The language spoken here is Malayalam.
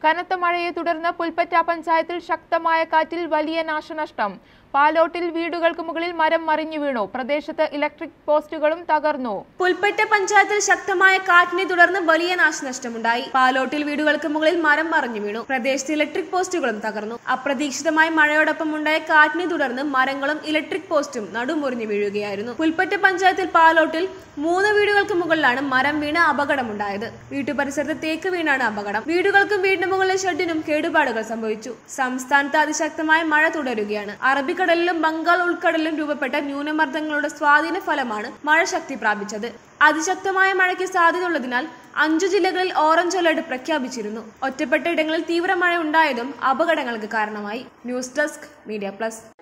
കനത്ത മഴയെ തുടർന്ന് പുൽപ്പറ്റ പഞ്ചായത്തിൽ ശക്തമായ കാറ്റിൽ വലിയ നാശനഷ്ടം പാലോട്ടിൽ വീടുകൾക്ക് മുകളിൽ മരം മറിഞ്ഞു വീണു പ്രദേശത്ത് ഇലക്ട്രിക് പോസ്റ്റുകളും തകർന്നു പുൽപ്പറ്റ പഞ്ചായത്തിൽ ശക്തമായ കാറ്റിനെ തുടർന്ന് വലിയ നാശനഷ്ടമുണ്ടായി പാലോട്ടിൽ വീടുകൾക്ക് മുകളിൽ മരം മറിഞ്ഞു വീണു പ്രദേശത്ത് ഇലക്ട്രിക് പോസ്റ്റുകളും തകർന്നു അപ്രതീക്ഷിതമായി മഴയോടൊപ്പം ഉണ്ടായ കാറ്റിനെ തുടർന്ന് മരങ്ങളും ഇലക്ട്രിക് പോസ്റ്റും നടുമുറിഞ്ഞു വീഴുകയായിരുന്നു പുൽപ്പറ്റ പഞ്ചായത്തിൽ പാലോട്ടിൽ മൂന്ന് വീടുകൾക്ക് മുകളിലാണ് മരം വീണ് അപകടമുണ്ടായത് വീട്ടുപരിസരത്ത് തേക്ക് വീണാണ് അപകടം വീടുകൾക്കും വീടിന് മുകളിലെ ഷെഡിനും കേടുപാടുകൾ സംഭവിച്ചു സംസ്ഥാനത്ത് അതിശക്തമായ മഴ തുടരുകയാണ് അറബിക്കടലിലും ബംഗാൾ ഉൾക്കടലിലും രൂപപ്പെട്ട ന്യൂനമർദ്ദങ്ങളുടെ സ്വാധീന ഫലമാണ് മഴ ശക്തി പ്രാപിച്ചത് അതിശക്തമായ മഴയ്ക്ക് സാധ്യതയുള്ളതിനാൽ അഞ്ചു ജില്ലകളിൽ ഓറഞ്ച് അലർട്ട് പ്രഖ്യാപിച്ചിരുന്നു ഒറ്റപ്പെട്ട ഇടങ്ങളിൽ തീവ്ര മഴ ഉണ്ടായതും അപകടങ്ങൾക്ക് കാരണമായി ന്യൂസ് ഡെസ്ക് മീഡിയ പ്ലസ്